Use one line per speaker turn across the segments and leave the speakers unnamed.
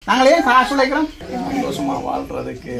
நாங்களே ஏன் காசு உழைக்கிறோம் சந்தோஷமா வாழ்றதுக்கு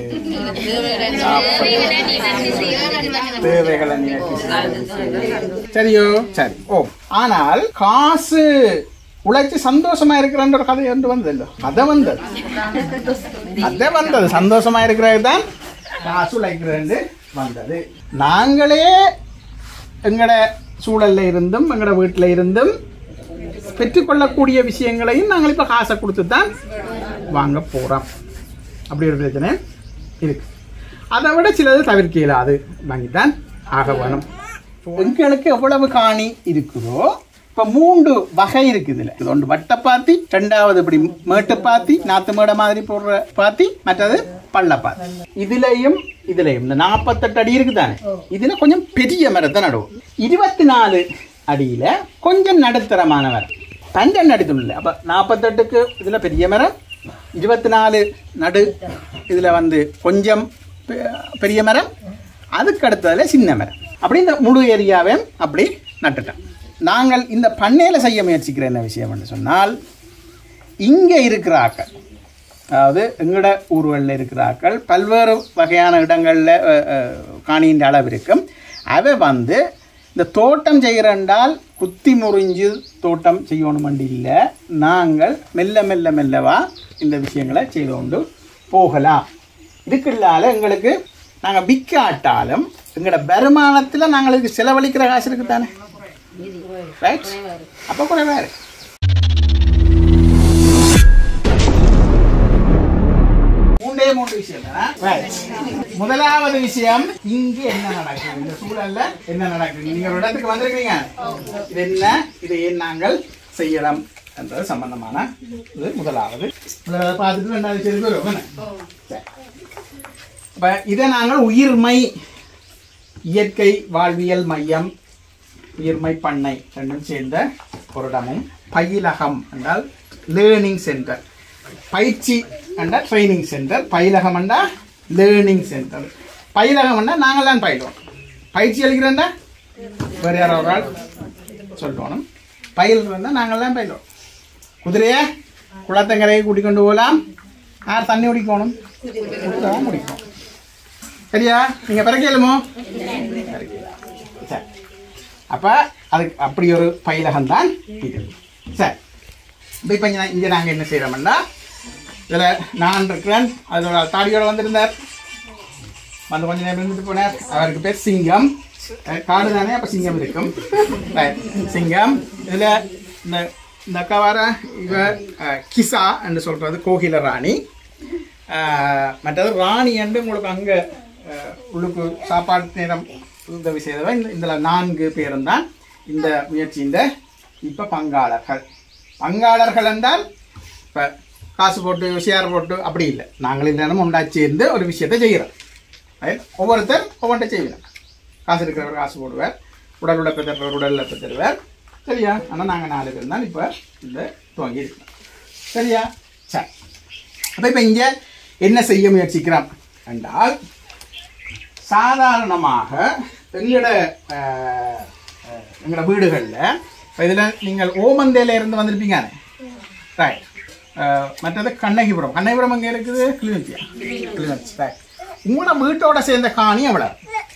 தேவைகளை நிவர்த்தி செய்வதற்கு. சரியோ சரி ஓ ஆனால் காசு உழைச்சு சந்தோஷமா இருக்கிறன்ற ஒரு கதை ஒன்று வந்தது கதை வந்தது கதை வந்தது சந்தோஷமா இருக்கிறது தான் காசு உழைக்கிறது வந்தது நாங்களே எங்கட சூழல்ல இருந்தும் எங்கட வீட்டுல இருந்தும் பெற்றுக்கொள்ளக்கூடிய விஷயங்களையும் நாங்கள் இப்ப காசை கொடுத்து தான் வாங்க போறோம் அப்படி ஒரு பிரச்சனை இருக்கு அதை விட சிலது தவிர்க்க இயலாது வாங்கித்தான் ஆக வேணும் எங்களுக்கு எவ்வளவு காணி இருக்குதோ இப்ப மூன்று வகை இருக்குது இதுல இது ஒன்று வட்டப்பாத்தி ரெண்டாவது இப்படி மேட்டுப்பாத்தி நாத்து மேடை மாதிரி போடுற பாத்தி மற்றது பள்ளப்பாத்தி இதுலயும் இதுலயும் இந்த நாற்பத்தெட்டு அடி இருக்குதானே இதுல கொஞ்சம் பெரிய மரத்தை நடுவோம் இருபத்தி நாலு அடியில கொஞ்சம் நடுத்தரமான மரம் பன்னெண்டு அடி துணில் அப்ப நாற்பத்தெட்டுக்கு இதுல பெரிய மரம் இருபத்தி நாலு நடு இதுல வந்து கொஞ்சம் பெ- பெரிய மரம் அதுக்கு அடுத்ததுல சின்ன மரம் அப்படி இந்த முழு ஏரியாவை அப்படி நட்டுட்டோம் நாங்கள் இந்த பண்ணையில் செய்ய முயற்சிக்கிற என்ன விஷயம் சொன்னால் இங்கே இருக்கிற ஆக்கள் அதாவது எங்களோட ஊர்களில் இருக்கிற ஆக்கள் பல்வேறு வகையான இடங்களில் காணியின் அளவு இருக்கும் அவை வந்து இந்த தோட்டம் செய்கிறண்டால் குத்தி முறிஞ்சு தோட்டம் செய்யணும் இல்லை நாங்கள் மெல்ல மெல்ல மெல்லவா இந்த விஷயங்களை செய்து கொண்டு போகலாம் இதுக்குள்ளால எங்களுக்கு நாங்கள் விற்காட்டாலும் எங்களோட வருமானத்தில் நாங்களுக்கு செலவழிக்கிற காசு இருக்கு தானே ரைட் அப்போ குறைவா இருக்கு மூன்றே மூன்று விஷயம் தானே? Right. முதலாவது விஷயம் இங்க என்ன நடக்குது இந்த சூழல்ல என்ன நடக்குது நீங்க ஒரு இடத்துக்கு வந்திருக்கீங்க இது என்ன இதை ஏன் நாங்கள் செய்யலாம் என்றது சம்பந்தமான இது முதலாவது முதலாவது பார்த்துட்டு ரெண்டாவது செய்தி வரும் என்ன? சரி. அப்ப இதை நாங்கள் உயிர்மை இயற்கை வாழ்வியல் மையம் உயிர்மை பண்ணை ரெண்டும் சேர்ந்த ஒரு இடமும் பயிலகம் என்றால் லேர்னிங் சென்டர் பயிற்சி என்றால் ட்ரைனிங் சென்டர் பயிலகம் என்றால் லேர்னிங் சென்டர் பயிலகம் என்றால் நாங்கள் தான் பயிலுவோம் பயிற்சி அளிக்கிறேன்டா வேறு யாரோ ஒரு ஆள் சொல்லணும் பயில் இருந்தால் நாங்கள் தான் பயிலுவோம் குதிரையை குளத்தங்கரையை கூட்டிக் கொண்டு போகலாம் யார் தண்ணி குடிக்கணும் குடிக்கலாம் குடிக்கும் சரியா நீங்க பிறக்கலுமோ சரி அப்ப அதுக்கு அப்படி ஒரு பயிலகம் தான் இது சரி இப்போ இப்போ இங்கே நாங்கள் என்ன செய்கிறோம்னா இதில் நான் இருக்கிறேன் அதோட தாடியோட வந்திருந்தார் வந்து கொஞ்ச நேரம் இருந்துட்டு போனார் அவருக்கு பேர் சிங்கம் அஹ் காடு தானே அப்போ சிங்கம் இருக்கும் Right. சிங்கம் இதில் இந்த இந்த அக்கா வர இவர் அஹ், கிசா என்று சொல்கிறது கோகில ராணி அஹ், மற்றது ராணி என்று உங்களுக்கு அங்கே உள்ளுக்கு சாப்பாடு நேரம் உதவி செய்தவன் இந்த இதில் நான்கு பேரும் தான் இந்த முயற்சியின் இப்போ பங்காளர்கள் பங்காளர்கள் என்றால் இப்போ காசு போட்டு ஷேர் போட்டு அப்படி இல்லை நாங்கள் இந்த நேரம் ஒன்றா சேர்ந்து ஒரு விஷயத்தை செய்கிறோம் Right? ஒவ்வொருத்தர் ஒவ்வொன்றை செய்வோம் காசு இருக்கிறவர் காசு போடுவார் உடல் உழைப்பு தருவர் உடல் உழைப்பு தருவார் சரியா ஆனால் நாங்கள் நாலு பேர் தான் இப்போ இந்த துவங்கி இருக்கிறோம் சரியா சரி அப்போ இப்போ இங்கே என்ன செய்ய முயற்சிக்கிறோம் என்றால் சாதாரணமாக எங்களோட அஹ், அஹ், எங்களோட வீடுகளில் இப்போ இதில் நீங்கள் ஓமந்தேல இருந்து வந்திருப்பீங்க ரைட் மற்றது கண்ணகிபுரம் கண்ணகிபுரம் எங்கே இருக்குது கிளிநொச்சியா கிளிநொச்சி ரைட் உங்களோட வீட்டோட சேர்ந்த காணி எவ்வளோ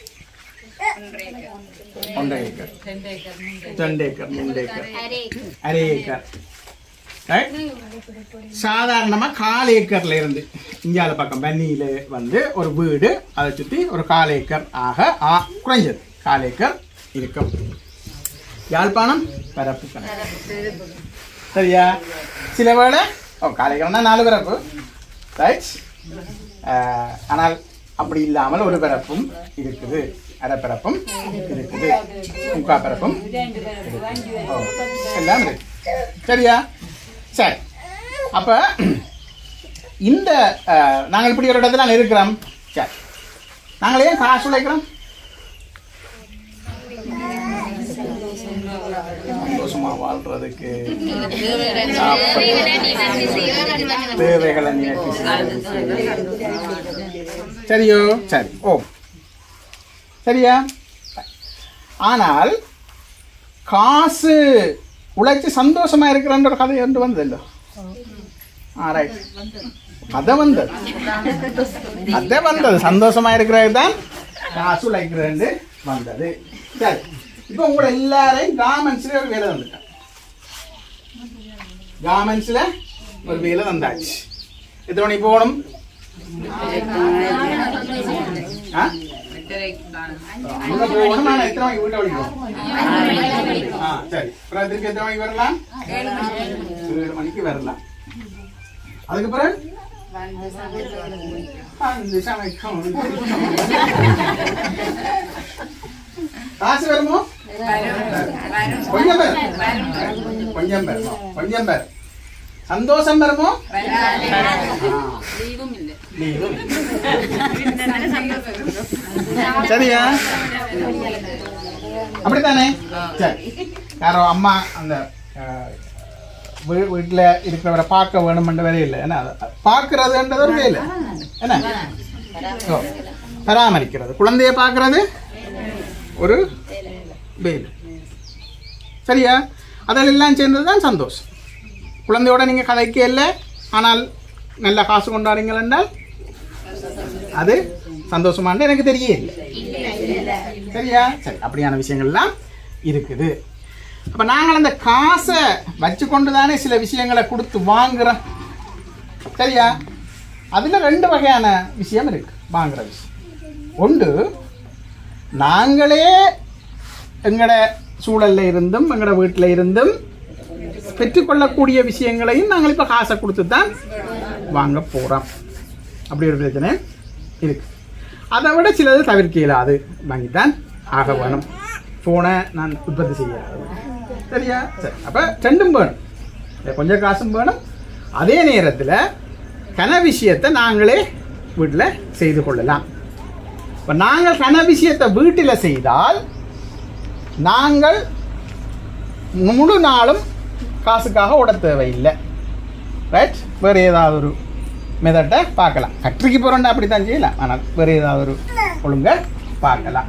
ஒன்றரை ஏக்கர் ரெண்டு ஏக்கர் மூன்று ஏக்கர் அரை ஏக்கர் ரைட் சாதாரணமா கால் ஏக்கர்ல இருந்து இந்தியாவில் பக்கம் பன்னியில வந்து ஒரு வீடு அதை சுத்தி ஒரு கால் ஏக்கர் ஆக ஆ குறைஞ்சது கால் ஏக்கர் இருக்கும் யாழ்ப்பாணம் பரப்பு கணக்கு சரியா சில வேளை ஓ கால் ஏக்கர்னா நாலு பரப்பு ரைட் ஆனால் அப்படி இல்லாமல் ஒரு பரப்பும் இருக்குது அரை பரப்பும் இருக்குது முக்கா பரப்பும் இருக்குது. ஓ, எல்லாம் இருக்கு சரியா சரி அப்ப இந்த அஹ், நாங்கள் இப்படி ஒரு இடத்துல நாங்கள் இருக்கிறோம் சரி நாங்கள் ஏன் காசு உழைக்கிறோம் சந்தோஷமா வாழ்றதுக்கு தேவைகளை நிவர்த்தி செய்வதற்கு. சரியோ சரி ஓ சரியா ஆனால் காசு உழைச்சு சந்தோஷமா இருக்கிறன்ற ஒரு கதை ஒன்று வந்தല്ലോ ஆ ரைட் கதை வந்தது கதை வந்தது சந்தோஷமா இருக்கிறது தான் காசு உழைக்கிறது வந்தது சரி இப்போ உங்களை எல்லாரையும் கார்மெண்ட்ஸ்ல ஒரு வேலை வந்துட்டேன் கார்மெண்ட்ஸ்ல ஒரு வேலை வந்தாச்சு எத்தனை மணிக்கு போகணும் ஆ? அங்க போகணும் நான் எத்தனை மணிக்கு வீட்டை வரைக்கும் ஆ சரி அப்புறம் திருப்பி எத்தனை மணிக்கு வரலாம் ஏழு மணிக்கு வரலாம் அதுக்கப்புறம் அஞ்சு சமைக்கும் காசு வருமோ கொஞ்சம் பேர் கொஞ்சம் பேர் கொஞ்சம் பேர் சந்தோஷம் வருமோ லீவும் சரியா அப்படித்தானே சரி யாரோ அம்மா அந்த அஹ், வீ- வீட்டுல இருக்கிறவரை பார்க்க வேணுமென்ற வேலை இல்லை என்ன பார்க்கறதுன்றது ஒரு வேலை என்ன ஓ, பராமரிக்கிறது குழந்தைய பார்க்கறது ஒரு வேலை சரியா அதெல்லாம் சேர்ந்தது தான் சந்தோஷம் குழந்தையோட நீங்கள் கதைக்க இல்லை ஆனால் நல்ல காசு கொண்டாடுங்கள் என்றால் அது சந்தோஷமானது எனக்கு தெரியவே இல்லை சரியா சரி அப்படியான விஷயங்கள்லாம் இருக்குது அப்போ நாங்கள் அந்த காசை வச்சு கொண்டு தானே சில விஷயங்களை கொடுத்து வாங்குறோம் சரியா அதில் ரெண்டு வகையான விஷயம் இருக்கு வாங்குற விஷயம் ஒன்று நாங்களே எங்களோட சூழல்ல இருந்தும் எங்களோட வீட்டில் இருந்தும் பெற்றுக்கொள்ளக்கூடிய விஷயங்களையும் நாங்கள் இப்போ காசை கொடுத்து தான் வாங்க போகிறோம் அப்படி ஒரு பிரச்சனை இருக்கு அதை விட சிலது தவிர்க்க இயலாது வாங்கித்தான் ஆக வேணும் ஃபோனை நான் உற்பத்தி செய்யாது சரியா சரி அப்போ ரெண்டும் வேணும் இல்ல, கொஞ்சம் காசும் வேணும் அதே நேரத்தில் கன விஷயத்தை நாங்களே வீட்டில் செய்து கொள்ளலாம் இப்போ நாங்கள் கன விஷயத்தை வீட்டில் செய்தால் நாங்கள் முழு நாளும் காசுக்காக ஓட தேவையில்லை ரைட் வேறு ஏதாவது ஒரு மெதட்டை பார்க்கலாம் ஃபேக்ட்ரிக்கு போகிறோன்னா அப்படி தான் செய்யலாம் ஆனால் வேறு ஏதாவது ஒரு ஒழுங்கை பார்க்கலாம்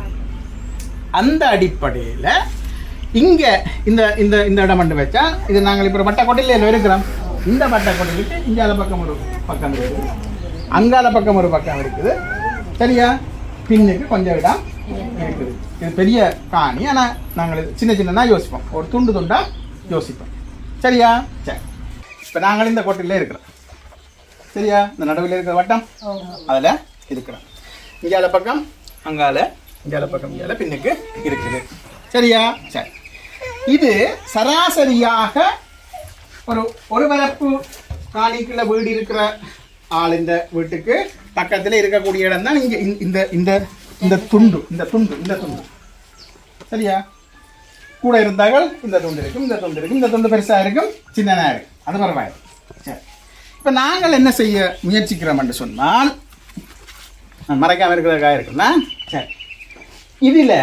அந்த அடிப்படையில் இங்கே இந்த இந்த இந்த இடம் மட்டும் வச்சா இது நாங்கள் இப்போ வட்டக்கோட்டையில் இருக்கிறோம் இந்த வட்டக்கோட்டையிலுக்கு இங்கால பக்கம் ஒரு பக்கம் இருக்குது அங்கால பக்கம் ஒரு பக்கம் இருக்குது சரியா பின்னுக்கு கொஞ்சம் இடம் இருக்குது இது பெரிய காணி ஆனால் நாங்கள் இது சின்ன சின்னதாக யோசிப்போம் ஒரு துண்டு துண்டா யோசிப்போம் சரியா சரி இப்போ நாங்கள் இந்த கோட்டையிலே இருக்கிறோம் சரியா இந்த நடுவில் இருக்கிற வட்டம் அதில் இருக்கிறோம் இங்கால பக்கம் அங்கால இங்கால பக்கம் இங்கால பின்னுக்கு இருக்குது சரியா சரி இது சராசரியாக ஒரு ஒரு வரப்பு காணிக்குள்ள வீடு இருக்கிற ஆள் இந்த வீட்டுக்கு பக்கத்தில் இருக்கக்கூடிய இடம் தான் இங்கே இந்த இந்த இந்த துண்டு இந்த துண்டு இந்த துண்டு சரியா கூட இருந்தார்கள் இந்த துண்டு இருக்கும் இந்த துண்டு இருக்கும் இந்த துண்டு பெருசா இருக்கும் சின்னதா இருக்கும் அது பரவாயில்லை சரி இப்போ நாங்கள் என்ன செய்ய முயற்சிக்கிறோம் என்று சொன்னால் நான் மறைக்காம இருக்கிறதுக்காக இருக்குன்னா சரி இதில்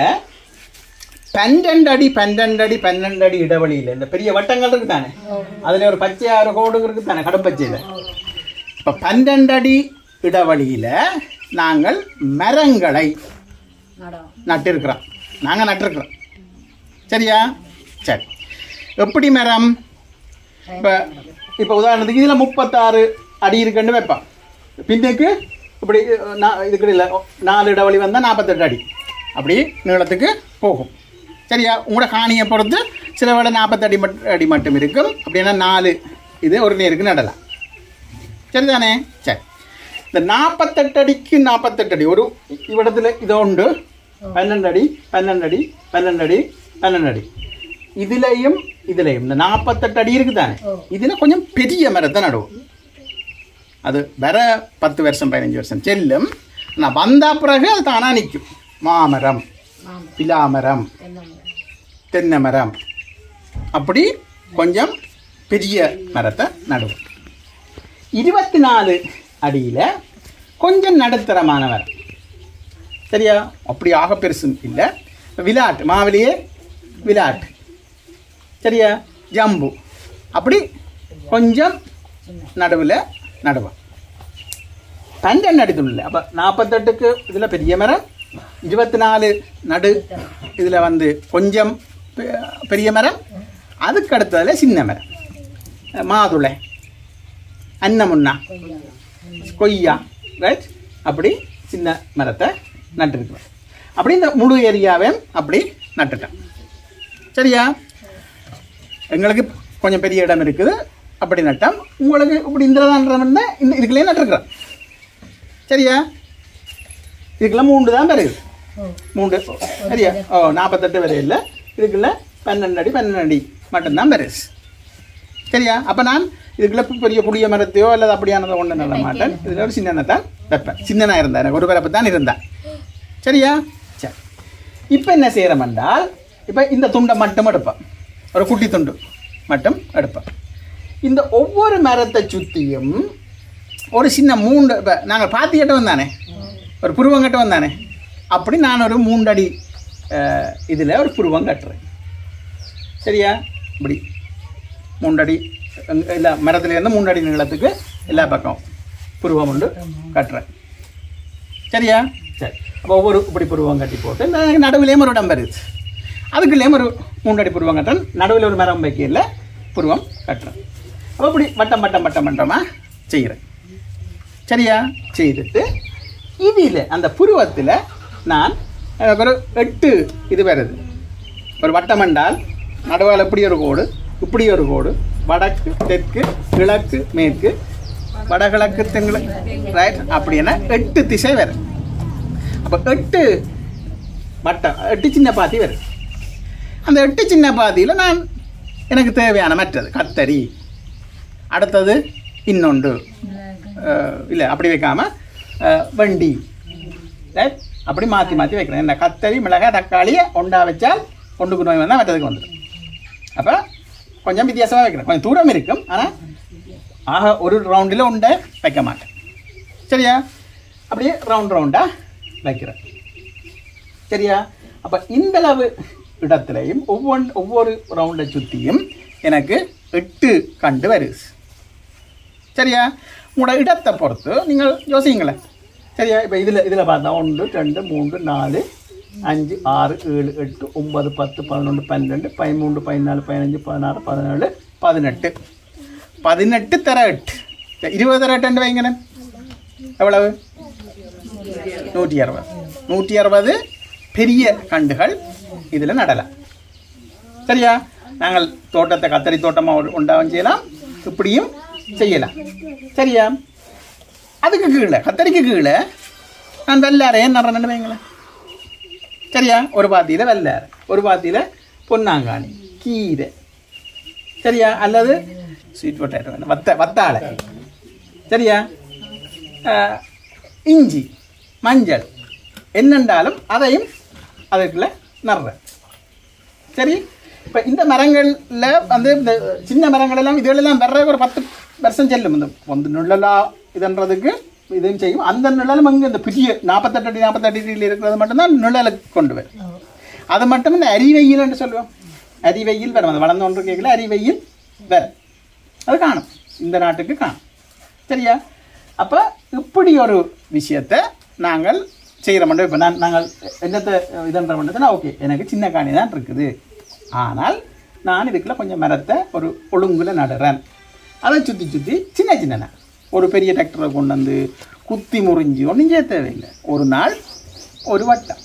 பன்னெண்டு அடி பன்னெண்டு அடி பன்னெண்டு அடி இடைவெளியில் இந்த பெரிய வட்டங்கள் இருக்கு தானே அதில் ஒரு பச்சையாறு கோடு இருக்கு தானே கடுப்பச்சையில் இப்போ பன்னெண்டு அடி இடைவெளியில் நாங்கள் மரங்களை நட்டிருக்கிறோம் நாங்கள் நட்டிருக்கிறோம் சரியா சரி எப்படி மரம் இப்போ இப்போ உதாரணத்துக்கு இதில் முப்பத்தாறு அடி இருக்குன்னு வைப்பான் பின்னுக்கு இப்படி நான் இதுக்கு இல்லை நாலு இடைவெளி வந்தால் நாற்பத்தெட்டு அடி அப்படி நீளத்துக்கு போகும் சரியா உங்களோட காணியை பொறுத்து சில வேளை நாற்பத்தடி மட் அடி மட்டும் இருக்கும் அப்படின்னா நாலு இது ஒரு நேருக்கு நடலாம் சரிதானே சரி இந்த நாற்பத்தெட்டு அடிக்கு நாற்பத்தெட்டு அடி ஒரு இவ்விடத்துல இது உண்டு பன்னெண்டு அடி பன்னெண்டு அடி பன்னெண்டு அடி பன்னெண்டு அடி இதுலேயும் இதுலேயும் இந்த நாற்பத்தெட்டு அடி இருக்குதானே இதில் கொஞ்சம் பெரிய மரத்தை நடுவோம் அது வர பத்து வருஷம் பதினஞ்சு வருஷம் செல்லும் ஆனால் வந்த பிறகு அது தானாக நிற்கும் மாமரம் பிலாமரம் தென்னை மரம் அப்படி கொஞ்சம் பெரிய மரத்தை நடுவோம் இருபத்தி நாலு அடியில் கொஞ்சம் நடுத்தரமான மரம் சரியா அப்படி ஆக பெருசும் இல்லை விளாட்டு மாவிலேயே விளாட்டு சரியா ஜம்பு அப்படி கொஞ்சம் நடுவில் நடுவோம் பன்னெண்டு அடி துணில் அப்போ நாற்பத்தெட்டுக்கு இதில் பெரிய மரம் இருபத்தி நாலு நடு இதில் வந்து கொஞ்சம் பெ- பெரிய மரம் அதுக்கு அடுத்ததில் சின்ன மரம் மாதுளை அன்னமுன்னா கொய்யா ரைட் அப்படி சின்ன மரத்தை நட்டுருக்குறேன் அப்படி இந்த முழு ஏரியாவையும் அப்படி நட்டுட்டேன் சரியா எங்களுக்கு கொஞ்சம் பெரிய இடம் இருக்குது அப்படி நட்டோம் உங்களுக்கு இப்படி இந்த தான் இருந்தால் இந்த இதுக்குள்ளே நட்டுருக்குறேன் சரியா இதுக்கெல்லாம் மூன்று தான் வருது மூன்று சரியா ஓ நாற்பத்தெட்டு வரை இல்லை இதுக்குள்ள பன்னெண்டு அடி பன்னெண்டு அடி மட்டும்தான் பெருசு சரியா அப்போ நான் இதுக்குள்ள இப்ப பெரிய புளிய மரத்தையோ அல்லது அப்படியானதை ஒன்று நட மாட்டேன் இதில் ஒரு சின்ன தான் வைப்பேன் சின்னனா இருந்தேன் எனக்கு ஒரு பிறப்பு தான் இருந்தேன் சரியா சரி இப்போ என்ன செய்கிறோம் என்றால் இப்போ இந்த துண்டை மட்டும் எடுப்பேன் ஒரு குட்டி துண்டு மட்டும் எடுப்பேன் இந்த ஒவ்வொரு மரத்தை சுற்றியும் ஒரு சின்ன மூண்டு இப்போ நாங்கள் பாத்திக்கிட்ட வந்தானே ஒரு புருவம் கட்ட வந்தானே அப்படி நான் ஒரு மூண்டடி இதில் ஒரு புருவம் கட்டுறேன் சரியா இப்படி மூண்டடி அங்க- எல்லா மரத்துலேருந்து மூண்டடி நீளத்துக்கு எல்லா பக்கம் புருவம் உண்டு கட்டுறேன் சரியா சரி அப்போ ஒவ்வொரு இப்படி புருவம் கட்டி போட்டு இந்த நடுவுலேயும் ஒரு இடம் வருது அதுக்குள்ளேயும் ஒரு மூண்டடி புருவம் கட்டுறேன் நடுவில் ஒரு மரம் வைக்கல புருவம் கட்டுறேன் அப்போ இப்படி வட்டம் வட்டம் வட்டம் வட்டமாக செய்கிறேன் சரியா செய்துட்டு இதில் அந்த புருவத்தில் நான் எனக்கு ஒரு எட்டு இது வருது ஒரு வட்டம் என்றால் நடுவால் இப்படி ஒரு கோடு இப்படி ஒரு கோடு வடக்கு தெற்கு கிழக்கு மேற்கு வடகிழக்கு தெங்களுக்கு ரைட் அப்படின்னா எட்டு திசை வரும் அப்போ எட்டு வட்டம் எட்டு சின்ன பாத்தி வரும் அந்த எட்டு சின்ன பாத்தியில் நான் எனக்கு தேவையான மற்றது கத்தரி அடுத்தது இன்னொன்று இல்லை அப்படி வைக்காம அஹ், வண்டி ரைட் அப்படி மாற்றி மாற்றி வைக்கிறேன் என்ன கத்தரி மிளகாய் தக்காளியை ஒண்டா வச்சால் ஒன்றுக்கு நோய் வந்தால் மற்றதுக்கு வந்துடும் அப்போ கொஞ்சம் வித்தியாசமாக வைக்கிறேன் கொஞ்சம் தூரம் இருக்கும் ஆனால் ஆக ஒரு ரவுண்டில் உண்டை வைக்க மாட்டேன் சரியா அப்படியே ரவுண்ட் ரவுண்டாக வைக்கிறேன் சரியா அப்போ இந்த அளவு இடத்துலையும் ஒவ்வொன் ஒவ்வொரு ரவுண்டை சுற்றியும் எனக்கு எட்டு கண்டு வருது சரியா உங்களோட இடத்தை பொறுத்து நீங்கள் யோசிங்களேன் சரியா இப்போ இதில் இதில் பார்த்தா ஒன்று ரெண்டு மூன்று நாலு அஞ்சு ஆறு ஏழு எட்டு ஒன்பது பத்து பதினொன்று பன்னெண்டு பதிமூன்று பதினாலு பதினஞ்சு பதினாறு பதினேழு பதினெட்டு பதினெட்டு தர எட்டு இருபது தர எட்டு வைங்களேன் எவ்வளவு நூற்றி அறுபது நூற்றி அறுபது பெரிய கண்டுகள் இதில் நடலாம் சரியா நாங்கள் தோட்டத்தை கத்தரி தோட்டமாக உண்டாவும் செய்யலாம் இப்படியும் செய்யலாம் சரியா அதுக்கு கீழே கத்தரிக்கு கீழே நான் வெள்ளாரையன் நடுறேன்னு வைங்களேன் சரியா ஒரு பாத்தியில் வெள்ளாரை ஒரு பாத்தியில் பொன்னாங்கானி கீரை சரியா அல்லது ஸ்வீட் பொட்டேட்டோ வேணும் வத்த வத்தாழை சரியா ஆஹ், இஞ்சி மஞ்சள் என்னென்றாலும் அதையும் அதுக்குள்ள நடுறேன் சரி இப்போ இந்த மரங்களில் வந்து இந்த சின்ன மரங்கள் எல்லாம் இதுகளெல்லாம் வர்ற ஒரு பத்து வருஷம் செல்லும் இந்த ಒಂದು நிழலா இதுன்றதுக்கு இதையும் செய்யும் அந்த நிழலும் அங்கே இந்த பெரிய நாற்பத்தெட்டு அடி நாற்பத்தெட்டு அடியில் இருக்கிறது மட்டும்தான் நிழலுக்கு கொண்டு வரும் அது மட்டும் இந்த அரிவெயில் என்று சொல்லுவோம் அரிவெயில் வரும் அது வளர்ந்து ஒன்று கேட்கல அரிவெயில் வரும் அது காணும் இந்த நாட்டுக்கு காணும் சரியா அப்போ இப்படி ஒரு விஷயத்தை நாங்கள் செய்கிற மட்டும் இப்போ நான் நாங்கள் என்னத்தை இதுன்ற மட்டும் ஓகே எனக்கு சின்ன காணி தான் இருக்குது ஆனால் நான் இதுக்குள்ள கொஞ்சம் மரத்தை ஒரு ஒழுங்குல நடுறேன் அதை சுற்றி சுற்றி சின்ன சின்ன ஒரு பெரிய டிராக்டரை கொண்டு வந்து குத்தி முறிஞ்சி ஒன்றும் செய்ய தேவையில்லை ஒரு நாள் ஒரு வட்டம்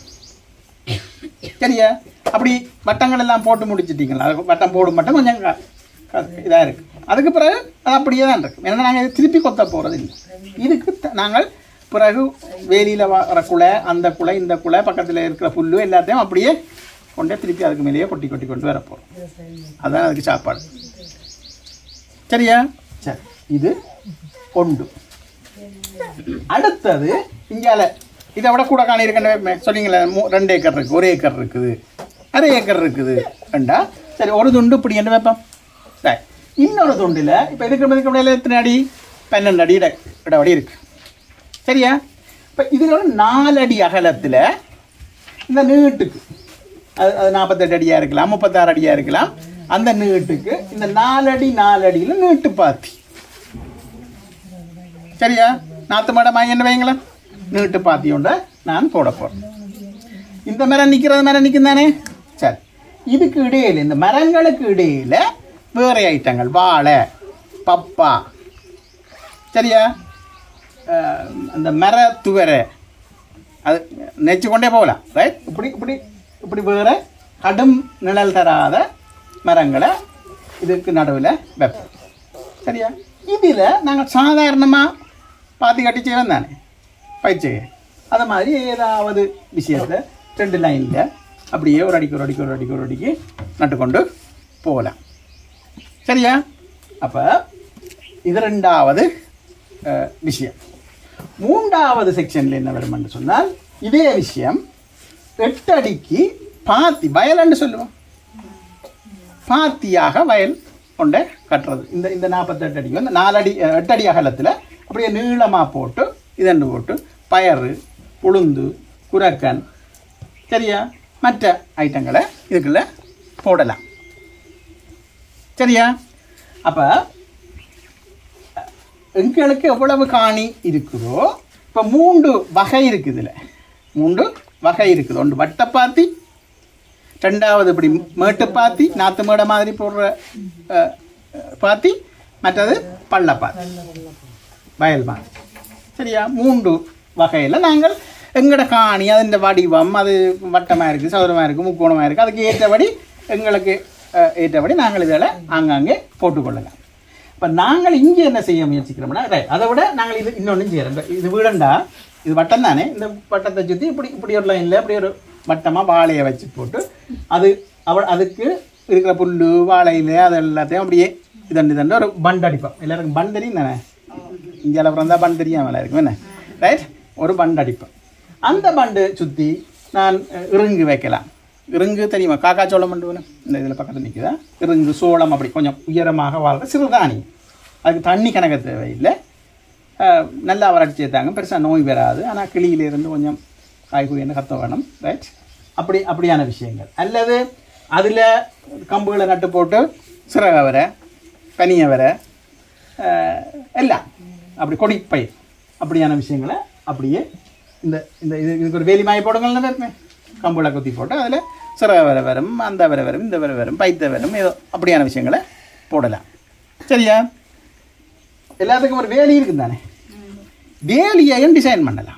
சரியா அப்படி வட்டங்கள் எல்லாம் போட்டு முடிச்சிட்டீங்களா அது வட்டம் போடும் மட்டும் கொஞ்சம் இதாக இருக்கு அதுக்கு பிறகு அது அப்படியே தான் இருக்கு ஏன்னா நாங்கள் திருப்பி கொத்த போகிறது இல்லை இதுக்கு த- நாங்கள் பிறகு வேலியில் வர குலை அந்த குலை இந்த குலை பக்கத்தில் இருக்கிற புல்லு எல்லாத்தையும் அப்படியே கொண்டே திருப்பி அதுக்கு மேலேயே கொட்டி கொட்டி கொண்டு வர போகிறோம் அதான் அதுக்கு சாப்பாடு சரியா சரி இது ஒன்று அடுத்தது இங்கால இதை விட கூட காணியிருக்கேன் சொன்னீங்களே மூ- ரெண்டு ஏக்கர் இருக்குது ஒரு ஏக்கர் இருக்குது அரை ஏக்கர் இருக்குது ரெண்டா சரி ஒரு துண்டு இப்படி என்ன வைப்போம் சரி இன்னொரு துண்டில் இப்போ இருக்கிற இதுக்கு இடையில எத்தனை அடி பன்னெண்டு அடி இட இடவடி இருக்கு சரியா இப்போ இதில் ஒரு நாலு அடி அகலத்தில் இந்த நீட்டுக்கு அது அது நாற்பத்தெட்டு அடியாக இருக்கலாம் முப்பத்தாறு அடியாக இருக்கலாம் அந்த நீட்டுக்கு இந்த நாலடி நாலடியில் நீட்டு பாத்தி சரியா நாத்து மாடம் வாங்கி என்ன வைங்களேன் நீட்டு பாத்தியோட நான் போட போகிறேன் இந்த மரம் நிற்கிறது மரம் நிற்கும் தானே சரி இதுக்கு இடையில இந்த மரங்களுக்கு இடையில வேற ஐட்டங்கள் வாழை பப்பா சரியா அஹ், அந்த மர துவரை அது நெச்சு கொண்டே போகலாம் ரைட் இப்படி இப்படி இப்படி வேற கடும் நிழல் தராத மரங்களை இதுக்கு நடுவில் வைப்போம் சரியா இதில் நாங்கள் சாதாரணமாக பாத்தி கட்டி செய்வோம் தானே பயிற்சி அது மாதிரி ஏதாவது விஷயத்தை ரெண்டு லைனில் அப்படியே ஒரு அடிக்கு ஒரு அடிக்கு ஒரு அடிக்கு ஒரு அடிக்கு நட்டுக்கொண்டு போகலாம் சரியா அப்போ இது ரெண்டாவது அஹ், விஷயம் மூன்றாவது செக்ஷனில் என்ன வரும்னு சொன்னால் இதே விஷயம் எட்டு அடிக்கு பாத்தி வயலன்னு சொல்லுவோம் பாத்தியாக வயல் கொண்ட கட்டுறது இந்த இந்த நாற்பத்தெட்டு அடி வந்து நாலடி அஹ், எட்டு அடி அகலத்தில் அப்படியே நீளமாக போட்டு இதண்டு போட்டு பயறு உளுந்து குரக்கன் சரியா மற்ற ஐட்டங்களை இதுக்குள்ள போடலாம் சரியா அப்போ எங்களுக்கு எவ்வளவு காணி இருக்குதோ இப்போ மூன்று வகை இருக்குது இதில் மூன்று வகை இருக்குது ஒன்று வட்டப்பாத்தி ரெண்டாவது இப்படி மேட்டு பாத்தி நாத்து மேடை மாதிரி போடுற அஹ், அஹ், பாத்தி மற்றது பள்ளப்பாத்தி வயல் பாத்தி சரியா மூன்று வகையில் நாங்கள் எங்களோட காணி அதிൻ്റെ வடிவம் அது வட்டமாக இருக்குது சதுரமாக இருக்குது முக்கோணமாக இருக்குது அதுக்கு ஏற்றபடி எங்களுக்கு அஹ், ஏற்றபடி நாங்கள் இதில் ஆங்காங்கே போட்டுக்கொள்ளலாம் இப்போ நாங்கள் இங்கே என்ன செய்ய முயற்சிக்கிறோம்னா right, அதை விட நாங்கள் இது இன்னொன்றும் செய்கிறோம் இப்ப இது வீடண்டா இது வட்டம் தானே இந்த வட்டத்தை சுற்றி இப்படி இப்படி ஒரு லைனில் இப்படி ஒரு வட்டமாக வாழையை வச்சு போட்டு அது அவ அதுக்கு இருக்கிற புல் வாழையில அது எல்லாத்தையும் அப்படியே இதண்டு இதண்டு ஒரு பண்ட் அடிப்போம் எல்லாருக்கும் பண்ட் தெரியும் தானே இந்தியாவில் பிறந்தா பண்ட் தெரியாமல் இருக்கும் என்ன ரைட் ஒரு பண்ட் அடிப்போம் அந்த பண்டு சுற்றி நான் அஹ், இறுங்கு வைக்கலாம் இறுங்கு தெரியுமா காக்கா சோளம் பண்டு வேணும் இந்த இதில் பக்கத்தில் நிற்குதா இறுங்கு சோளம் அப்படி கொஞ்சம் உயரமாக வாழ்கிற சிறுதானி அதுக்கு தண்ணி கணக்கு தேவையில்லை அஹ், நல்லா வறட்சி சேர்த்தாங்க பெருசாக நோய் வராது ஆனால் கிளியிலேருந்து கொஞ்சம் காய்கறி கத்த வேணும் ரைட் அப்படி அப்படியான விஷயங்கள் அல்லது அதில் கம்புகளை நட்டு போட்டு சிறக வர பனியை வர அஹ், எல்லாம் அப்படி கொடிப்பயிர் அப்படியான விஷயங்களை அப்படியே இந்த இந்த இது இதுக்கு ஒரு வேலி மாய போடுங்கள்னு இருப்பேன் கம்புல குத்தி போட்டு அதில் சிறக வர வரும் அந்த வர வரும் இந்த வர வரும் பைத்த வரும் ஏதோ அப்படியான விஷயங்களை போடலாம் சரியா எல்லாத்துக்கும் ஒரு வேலி இருக்குது தானே வேலியையும் டிசைன் பண்ணலாம்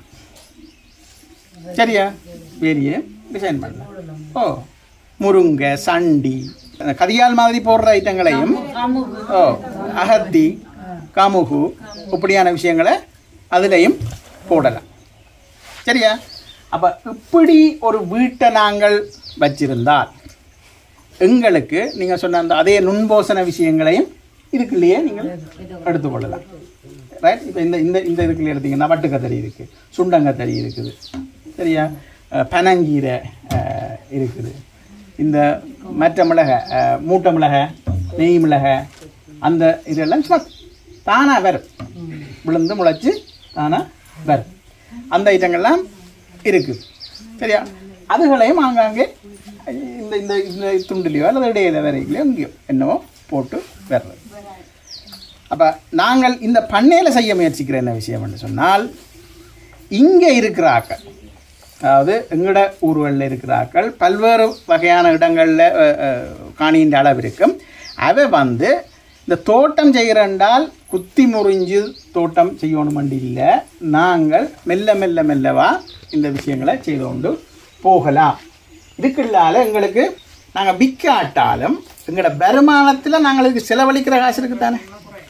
சரியா வேலியை டிசைன் பண்ணலாம் ஓ முருங்கை சண்டி அந்த கதியால் மாதிரி போடுற ஐட்டங்களையும் ஓ அகத்தி காமுகு இப்படியான விஷயங்களை அதுலேயும் போடலாம் சரியா அப்போ இப்படி ஒரு வீட்டை நாங்கள் வச்சிருந்தால் எங்களுக்கு நீங்கள் சொன்ன அந்த அதே நுண்போசன விஷயங்களையும் இதுக்குள்ளேயே நீங்கள் எடுத்துக்கொள்ளலாம் ரைட் இப்போ இந்த இந்த இந்த இதுக்குள்ளே எடுத்தீங்கன்னா வட்டுக்கத்தரி இருக்குது சுண்டங்கத்தரி இருக்குது சரியா அஹ், பனங்கீரை அஹ், இருக்குது இந்த மற்ற மிளகை அஹ், மூட்டை மிளகை நெய் மிளகை அந்த இதெல்லாம் சும்மா தானாக வரும் விழுந்து முளைச்சி தானாக வரும் அந்த ஐட்டங்கள்லாம் இருக்குது சரியா அதுகளையும் ஆங்காங்கே இந்த இந்த இந்த துண்டுலையோ அல்லது இடையில வரையிலையோ எங்கேயோ என்னவோ போட்டு வர்றது அப்போ நாங்கள் இந்த பண்ணையில் செய்ய முயற்சிக்கிற என்ன விஷயம்னு சொன்னால் இங்கே இருக்கிற ஆக்கள் அதாவது எங்களோட ஊர்களில் இருக்கிற ஆக்கள் பல்வேறு வகையான இடங்களில் காணியின் அளவு இருக்கும் அவை வந்து இந்த தோட்டம் செய்கிறண்டால் குத்தி முறிஞ்சு தோட்டம் செய்யணுமெண்டு இல்லை நாங்கள் மெல்ல மெல்ல மெல்லவா இந்த விஷயங்களை செய்து கொண்டு போகலாம் இதுக்குள்ளால எங்களுக்கு நாங்கள் விற்காட்டாலும் எங்களோட வருமானத்தில் நாங்கள் இதுக்கு செலவழிக்கிற காசு இருக்குது தானே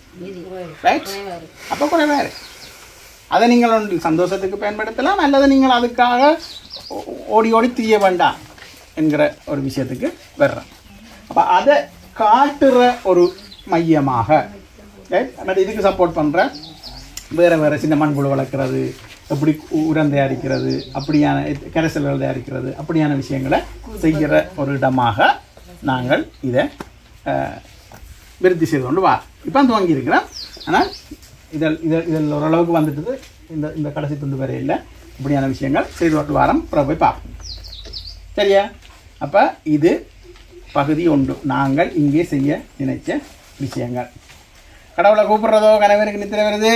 ரைட் அப்போ கூட வேறு அதை நீங்கள் ஒன்று சந்தோஷத்துக்கு பயன்படுத்தலாம் அல்லது நீங்கள் அதுக்காக ஓ- ஓடி ஓடி திரிய வேண்டாம் என்கிற ஒரு விஷயத்துக்கு வர்றோம் அப்போ அதை காட்டுற ஒரு மையமாக right? பட் இதுக்கு சப்போர்ட் பண்ணுற வேறு வேறு சின்ன மண்புழு வளர்க்குறது எப்படி உ- உரம் தயாரிக்கிறது அப்படியான எத்- கரைசல்கள் தயாரிக்கிறது அப்படியான விஷயங்களை செய்கிற ஒரு இடமாக நாங்கள் இதை அஹ், விருத்தி செய்து கொண்டு வா இப்போ துவங்கி இருக்கிறேன் ஆனால் இதில் இதில் இதில் ஓரளவுக்கு வந்துட்டது இந்த இந்த கடைசி துண்டு வரை இல்லை இப்படியான விஷயங்கள் செய்து கொண்டு வாரம் அப்புறம் போய் பார்ப்போம் சரியா அப்போ இது பகுதி ஒன்று நாங்கள் இங்கே செய்ய நினைச்ச விஷயங்கள் கடவுளை கூப்பிடுறதோ கணவருக்கு நித்திர வருது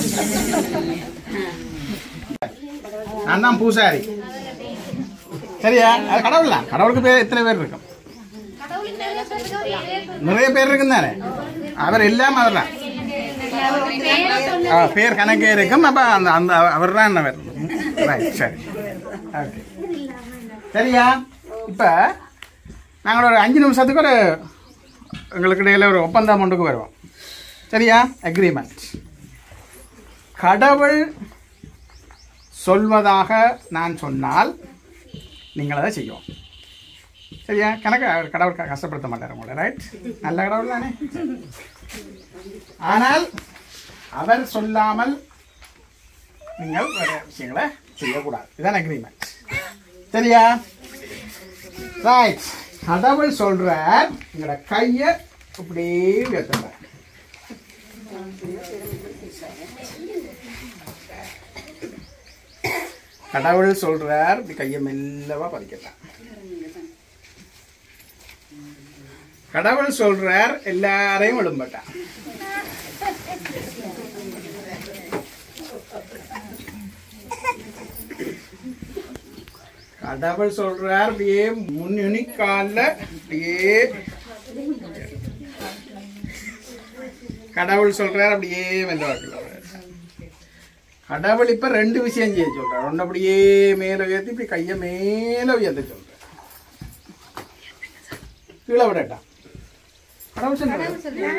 நான் தான் பூசாரி சரியா அது கடவுள் தான் கடவுளுக்கு பேர் எத்தனை பேர் இருக்கும் நிறைய பேர் இருக்கும் தானே அவர் இல்லாம அவர் தான் ஆ, பேர் கணக்கே இருக்கும் அப்ப அந்த அந்த அவர் தான் என்ன ரைட் சரி ஓகே சரியா இப்ப நாங்கள் ஒரு அஞ்சு நிமிஷத்துக்கு ஒரு எங்களுக்கு இடையில ஒரு ஒப்பந்தம் ஒன்றுக்கு வருவோம் சரியா அக்ரிமெண்ட் கடவுள் சொல்வதாக நான் சொன்னால் நீங்கள் அதை செய்யும் சரியா கணக்கு அவர் கடவுள் க- கஷ்டப்படுத்த மாட்டார் உங்களை ரைட் நல்ல கடவுள் தானே ஆனால் அவர் சொல்லாமல் நீங்கள் வேற விஷயங்களை செய்யக்கூடாது இதுதான் அக்ரிமெண்ட் சரியா ரைட் கடவுள் சொல்றார் உங்களோட கையை இப்படியே உயர்த்துங்க கடவுள் சொல்றார் இப்படி கையை மெல்லவா பதிக்கலாம் கடவுள் சொல்றார் எல்லாரையும் விழும்பட்டான் கடவுள் சொல்றார் அப்படியே முன்னுனி கால்ல அப்படியே கடவுள் சொல்றார் அப்படியே மெல்ல வாக்கில் கடவுள் இப்ப ரெண்டு விஷயம் செய்ய சொல்றார் ஒன்று அப்படியே மேல உயர்த்தி இப்படி கையை மேல உயர்த்த சொல்றார் கீழே விடட்டான் கடவுள் சொன்னாரு.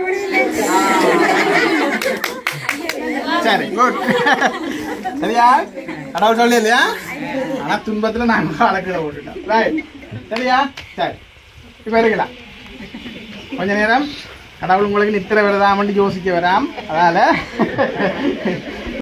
சரி குட் சரியா கடவுள் சொல்லி இல்லையா ஆனா துன்பத்துல நாங்க அழகிட விட்டுட்டோம் ரைட் சரியா சரி இப்ப இருக்கலாம் கொஞ்ச நேரம் கடவுள் உங்களுக்கு நித்திர விரதாமன்னு யோசிக்க வராம் அதனால